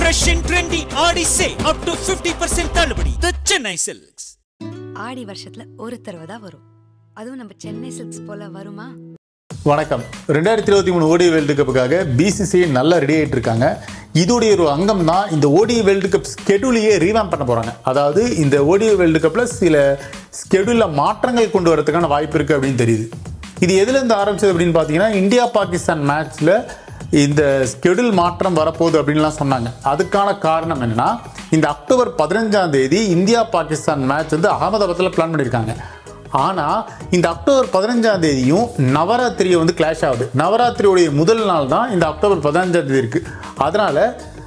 fresh and trendy ஆடி சே up to 50% தள்ளுபடி the chennai silks ஆடி வருஷத்துல ஒரு தடவை தான் வரும் அதுவும் நம்ம சென்னை சில்க்ஸ் போல வருமா வணக்கம் ரெண்டாயிரத்தி இருபத்தி மூணு ஓடி வேர்ல்டு கப்புக்காக பிசிசிஐ நல்லா ரெடி ஆகிட்டு இருக்காங்க இதோடைய ஒரு அங்கம் தான் இந்த ஓடி வேர்ல்டு கப் ஸ்கெடியூலையே ரீவாம் பண்ண போகிறாங்க அதாவது இந்த ஓடி வேர்ல்டு கப்பில் சில ஸ்கெடியூலில் மாற்றங்கள் கொண்டு வரதுக்கான வாய்ப்பு இருக்குது அப்படின்னு தெரியுது இது எதுலேருந்து ஆரம்பிச்சது அப்படின்னு பார்த்தீங்கன்னா இந்தியா பாகிஸ்தான் மேட்ச்சில் இந்த ஸ்கெடியூல் மாற்றம் வரப்போகுது அப்படின்லாம் சொன்னாங்க அதுக்கான காரணம் என்னன்னா இந்த அக்டோபர் பதினஞ்சாம் தேதி இந்தியா பாகிஸ்தான் மேட்ச் வந்து அகமதாபாத்தில் பிளான் பண்ணியிருக்காங்க ஆனால் இந்த அக்டோபர் பதினஞ்சாம் தேதியும் நவராத்திரியை வந்து கிளாஷ் ஆகுது நவராத்திரியுடைய முதல் நாள் தான் இந்த அக்டோபர் பதினஞ்சாம் தேதி இருக்குது அதனால்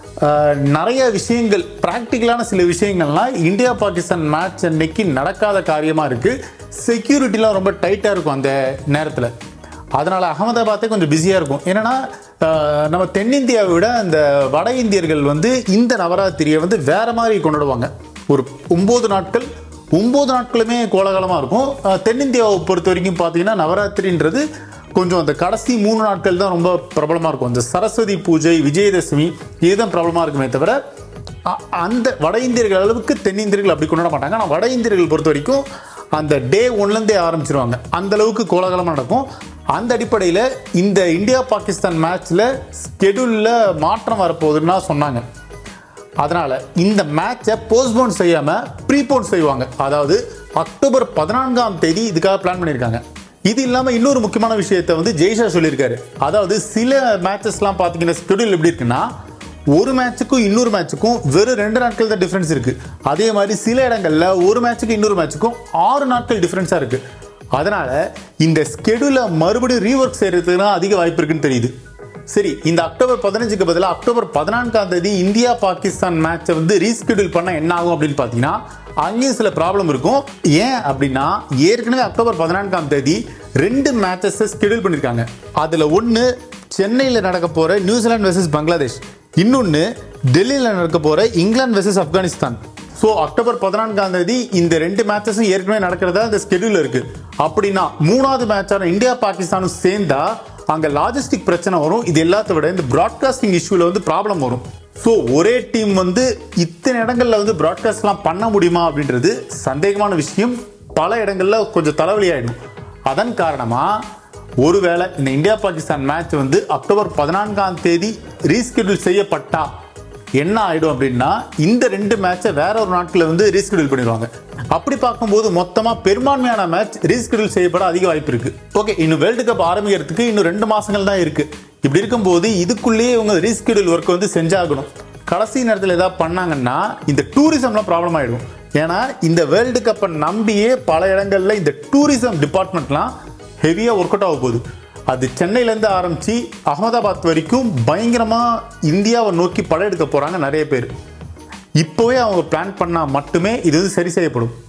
நிறைய விஷயங்கள் ப்ராக்டிக்கலான சில விஷயங்கள்லாம் இந்தியா பாகிஸ்தான் மேட்ச் அன்னைக்கு நடக்காத காரியமாக இருக்குது செக்யூரிட்டிலாம் ரொம்ப டைட்டாக இருக்கும் அந்த நேரத்தில் அதனால் அகமதாபாத்தே கொஞ்சம் பிஸியாக இருக்கும் என்னென்னா நம்ம தென்னிந்தியாவை விட இந்த வட இந்தியர்கள் வந்து இந்த நவராத்திரியை வந்து வேறு மாதிரி கொண்டாடுவாங்க ஒரு ஒம்பது நாட்கள் ஒம்பது நாட்களுமே கோலாகலமாக இருக்கும் அஹ், தென்னிந்தியாவை பொறுத்த வரைக்கும் பார்த்தீங்கன்னா நவராத்திரின்றது கொஞ்சம் அந்த கடைசி மூணு நாட்கள் தான் ரொம்ப பிரபலமாக இருக்கும் இந்த சரஸ்வதி பூஜை விஜயதசமி இதுதான் பிரபலமாக இருக்குமே தவிர அ- அந்த வட இந்தியர்கள் அளவுக்கு தென்னிந்தியர்கள் அப்படி கொண்டாட மாட்டாங்க ஆனால் வட இந்தியர்கள் பொறுத்த வரைக்கும் அந்த டே ஒன்லேருந்தே ஆரம்பிச்சிருவாங்க அந்த அளவுக்கு கோலாகலமாக நடக்கும் அந்த அடிப்படையில் இந்த இந்தியா பாகிஸ்தான் மேட்ச்சில் ஸ்கெடியூலில் மாற்றம் வரப்போகுதுன்னா சொன்னாங்க அதனால் இந்த மேட்சை போஸ்ட்போன் செய்யாமல் ப்ரீபோன் செய்வாங்க அதாவது அக்டோபர் பதினான்காம் தேதி இதுக்காக பிளான் பண்ணியிருக்காங்க இது இல்லாமல் இன்னொரு முக்கியமான விஷயத்தை வந்து ஜெய்ஷா சொல்லியிருக்காரு அதாவது சில மேட்சஸ்லாம் பார்த்தீங்கன்னா ஸ்கெடியூல் எப்படி இருக்குன்னா ஒரு மேட்சுக்கும் இன்னொரு மேட்சுக்கும் வெறும் ரெண்டு நாட்கள் தான் டிஃப்ரென்ஸ் இருக்கு அதே மாதிரி சில இடங்கள்ல ஒரு மேட்சுக்கு இன்னொரு மேட்சுக்கும் ஆறு நாட்கள் டிஃப்ரென்ஸாக இருக்கு அதனால இந்த ஸ்கெடியூலை மறுபடியும் ரீஒர்க் செய்யறதுக்கு தான் அதிக வாய்ப்பு இருக்குன்னு தெரியுது சரி இந்த அக்டோபர் பதினஞ்சுக்கு பதிலாக அக்டோபர் பதினான்காம் தேதி இந்தியா பாகிஸ்தான் மேட்சை வந்து ரீஸ்கெடியூல் பண்ண என்ன ஆகும் அப்படின்னு பார்த்தீங்கன்னா அங்கேயும் சில ப்ராப்ளம் இருக்கும் ஏன் அப்படின்னா ஏற்கனவே அக்டோபர் பதினான்காம் தேதி ரெண்டு மேட்சஸை ஸ்கெடியூல் பண்ணியிருக்காங்க அதில் ஒன்று சென்னையில் நடக்க போகிற நியூசிலாந்து வெர்சஸ் பங்களாதேஷ் இன்னொன்று டெல்லியில் நடக்க போகிற England versus Afghanistan so October பதினான்காம் தேதி இந்த ரெண்டு மேட்சஸும் ஏற்கனவே நடக்கிறதா இந்த ஸ்கெடியூல் இருக்கு அப்படின்னா மூணாவது மேட்சான இந்தியா பாகிஸ்தானும் சேர்ந்தா அங்க லாஜிஸ்டிக் பிரச்சனை வரும் இது எல்லாத்த விட இந்த பிராட்காஸ்டிங் இஷ்யூல வந்து ப்ராப்ளம் வரும் ஸோ ஒரே டீம் வந்து இத்தனை இடங்கள்ல வந்து பிராட்காஸ்ட்லாம் பண்ண முடியுமா அப்படின்றது சந்தேகமான விஷயம் பல இடங்கள்ல கொஞ்சம் தலைவலி ஆயிடும் அதன் காரணமா ஒருவேளை இந்த இந்தியா பாகிஸ்தான் மேட்ச் வந்து அக்டோபர் பதினான்காம் தேதி ரீஸ்கெடியூல் செய்யப்பட்டா என்ன ஆயிடும் அப்படின்னா இந்த ரெண்டு மேட்சை வேற ஒரு நாட்கள் வந்து ரீஸ்கெடியூல் பண்ணிடுவாங்க அப்படி பார்க்கும்போது மொத்தமா பெரும்பான்மையான மேட்ச் ரீஸ்கெடியூல் செய்யப்பட அதிக வாய்ப்பு இருக்கு ஓகே இன்னும் வேர்ல்டு கப் ஆரம்பிக்கிறதுக்கு இன்னும் ரெண்டு மாசங்கள் தான் இருக்கு இப்படி இருக்கும்போது இதுக்குள்ளேயே இவங்க ரீஸ்கெடியூல் ஒர்க் வந்து செஞ்சாகணும் கடைசி நேரத்தில் ஏதாவது பண்ணாங்கன்னா இந்த டூரிசம்லாம் ப்ராப்ளம் ஆயிடும் ஏன்னா இந்த வேர்ல்டு கப்பை நம்பியே பல இடங்கள்ல இந்த டூரிசம் டிபார்ட்மெண்ட்லாம் ஹெவியாக ஒர்க் அவுட் ஆக போகுது அது சென்னையிலேருந்து ஆரம்பித்து அகமதாபாத் வரைக்கும் பயங்கரமாக இந்தியாவை நோக்கி படையெடுக்க போகிறாங்க நிறைய பேர் இப்போவே அவங்க பிளான் பண்ணால் மட்டுமே இது வந்து சரி செய்யப்படும்